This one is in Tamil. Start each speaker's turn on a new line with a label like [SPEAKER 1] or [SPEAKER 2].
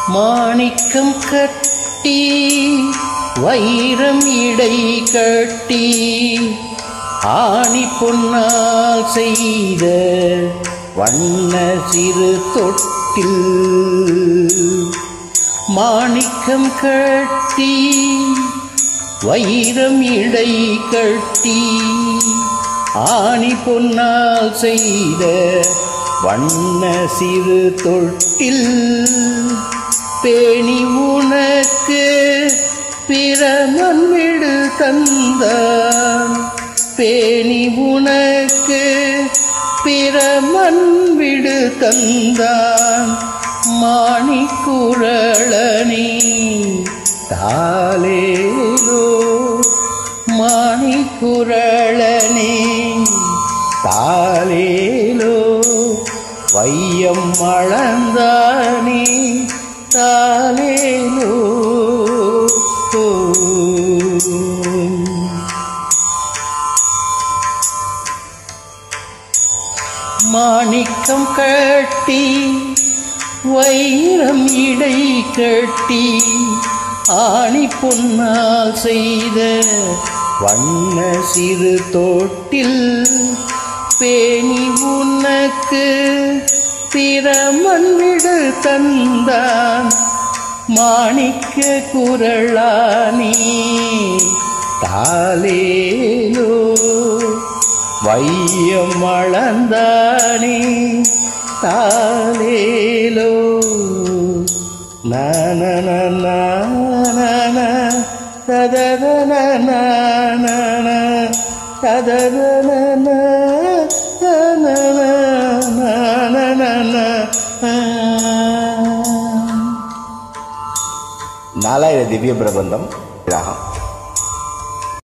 [SPEAKER 1] மாணிக்கம் கட்டி வைரம் இடை கட்டி ஆணி பொன்னால் செய்த வண்ண சிறு தொட்டில் மாணிக்கம் கட்டி வைரம் இடை கட்டி ஆணி பொன்னால் செய்த வண்ண சிறு தொட்டில் பேணி உனக்கு பிரமன் விடு தந்தான் பேணி உனக்கு பிரமன் விடு தந்தான் மாணிக்குரளனி தாலேலோ மாணிக்குரளனே தாலேலோ வையம் மழந்தானே தாலேலோ மாணிக்கம் கட்டி வைரம் இடை கட்டி ஆணி பொன்னால் செய்த வண்ண சிறு தோட்டில் பேணி உனக்கு திறமன் விடு தந்தான் மாணிக்க குரளானி தாலேலோ வையம் அளந்தானே தாலேலோ நன நன ததன நன ததன
[SPEAKER 2] நாலாயிர திவ்ய பிரபந்தம் ராகம்